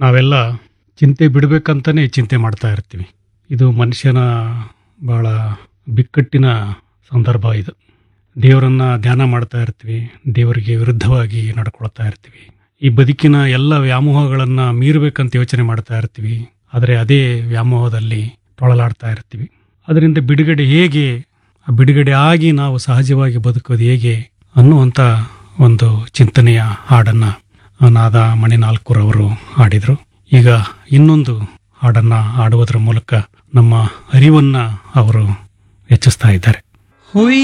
ನಾವೆಲ್ಲ ಚಿಂತೆ ಬಿಡಬೇಕಂತಲೇ ಚಿಂತೆ ಮಾಡ್ತಾ ಇರ್ತೀವಿ ಇದು ಮನುಷ್ಯನ ಭಾಳ ಬಿಕ್ಕಟ್ಟಿನ ಸಂದರ್ಭ ಇದು ದೇವರನ್ನು ಧ್ಯಾನ ಮಾಡ್ತಾ ಇರ್ತೀವಿ ದೇವರಿಗೆ ವಿರುದ್ಧವಾಗಿ ನಡ್ಕೊಳ್ತಾ ಇರ್ತೀವಿ ಈ ಬದುಕಿನ ಎಲ್ಲ ವ್ಯಾಮೋಹಗಳನ್ನು ಮೀರಬೇಕಂತ ಯೋಚನೆ ಮಾಡ್ತಾ ಇರ್ತೀವಿ ಆದರೆ ಅದೇ ವ್ಯಾಮೋಹದಲ್ಲಿ ತೊಳಲಾಡ್ತಾ ಇರ್ತೀವಿ ಅದರಿಂದ ಬಿಡುಗಡೆ ಹೇಗೆ ಆ ಬಿಡುಗಡೆ ಆಗಿ ನಾವು ಸಹಜವಾಗಿ ಬದುಕೋದು ಹೇಗೆ ಅನ್ನುವಂಥ ಒಂದು ಚಿಂತನೆಯ ಹಾಡನ್ನು ನಾದ ಮಣಿನಾಲ್ಕೂರವರು ಹಾಡಿದರು ಈಗ ಇನ್ನೊಂದು ಹಾಡನ್ನು ಹಾಡುವುದರ ಮೂಲಕ ನಮ್ಮ ಅರಿವನ್ನು ಅವರು ಹೆಚ್ಚಿಸ್ತಾ ಇದ್ದಾರೆ ಹುಯ್